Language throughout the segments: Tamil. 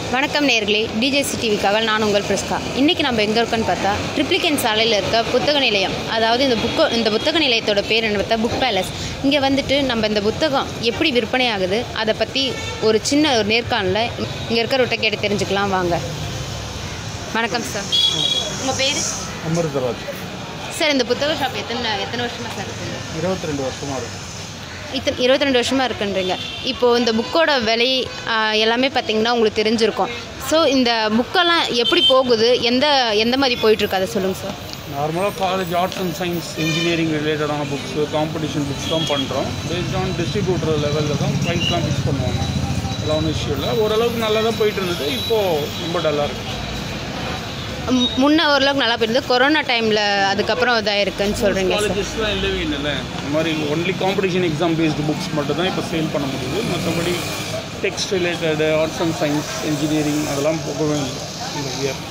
வணக்கம் நேர்களே டிஜேசி டிவிக்காக நான் உங்கள் பிரிஸ்கா இன்றைக்கி நம்ம எங்கே இருக்கோன்னு பார்த்தா ட்ரிப்ளிகன் சாலையில் இருக்க புத்தக நிலையம் அதாவது இந்த புக்கு இந்த புத்தக நிலையத்தோட பேர் என்ன பார்த்தா புக் பேலஸ் இங்கே வந்துட்டு நம்ம இந்த புத்தகம் எப்படி விற்பனை ஆகுது அதை பற்றி ஒரு சின்ன ஒரு நேர்காணலில் இங்கே இருக்கிறவர்கிட்ட கேட்டு தெரிஞ்சுக்கலாம் வாங்க வணக்கம் சார் உங்கள் பேர் அமிர்தராஜ் சார் இந்த புத்தக ஷாப் எத்தனை எத்தனை வருஷமாக சார் இருக்குது இருபத்தி ரெண்டு வருஷமாக இருக்கும் இத்தனை இருபத்தி ரெண்டு வருஷமாக இருக்குன்றீங்க இப்போது இந்த புக்கோட விலை ஆ, எல்லாமே பார்த்தீங்கன்னா உங்களுக்கு தெரிஞ்சிருக்கும் ஸோ இந்த புக்கெல்லாம் எப்படி போகுது எந்த எந்த மாதிரி போயிட்டுருக்கு அதை சொல்லுங்கள் சார் நார்மலாக college arts and science engineering ரிலேட்டடான புக்ஸு காம்படிஷன் புக்ஸ் தான் பண்ணுறோம் பேஸ்ட் ஆன் டிஸ்ட்ரிபியூட்டர் லெவலில் தான் ப்ரைஸ்லாம் ஃபிக்ஸ் பண்ணுவாங்க அதெல்லாம் ஒன்றும் இஷ்யூ இல்லை ஓரளவுக்கு நல்லா தான் போயிட்டு இருந்தது இப்போது ரொம்ப டல்லாக இருக்குது ம், முன்ன ஓரளவுக்கு நல்லா போயிருந்தது கொரோனா டைமில் அதுக்கப்புறம் இதாக இருக்குன்னு சொல்கிறீங்க சார் காலேஜஸ்லாம் இல்லவே இல்லைல்ல இந்த மாதிரி only competition exam based books மட்டும் தான் இப்போ சேல் பண்ண முடியுது மற்றபடி text related arts and science engineering அதெல்லாம் போகவே இல்லை இந்த இயர்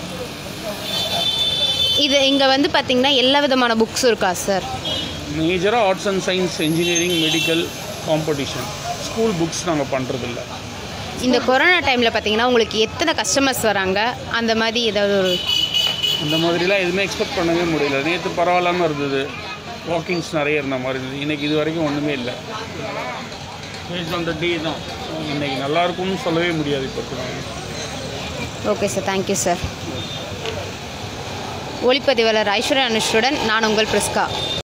இது இங்கே வந்து பார்த்தீங்கன்னா எல்லா விதமான புக்ஸும் இருக்கா சார் மேஜராக arts and science engineering medical competition school books நாங்கள் பண்ணுறதில்ல இந்த கொரோனா டைமில் பார்த்தீங்கன்னா உங்களுக்கு எத்தனை கஸ்டமர்ஸ் வராங்க அந்த மாதிரி ஏதாவது ஒரு அந்த மாதிரிலாம் எதுவுமே எக்ஸ்பெக்ட் பண்ணவே முடியல நேற்று பரவாயில்லாமல் இருந்தது வாக்கிங்ஸ் நிறைய இருந்த மாதிரி இருந்தது இன்றைக்கி இது வரைக்கும் ஒன்றுமே இல்லை பேஸ்ட் ஆன் த டே தான் இன்றைக்கி நல்லா இருக்கும்னு சொல்லவே முடியாது இப்போ இருக்கிறவங்க ஓகே சார் தேங்க்யூ சார் ஒளிப்பதிவாளர் ஐஸ்வர்யா அனுஷுடன் நான் உங்கள் பிரிஸ்கா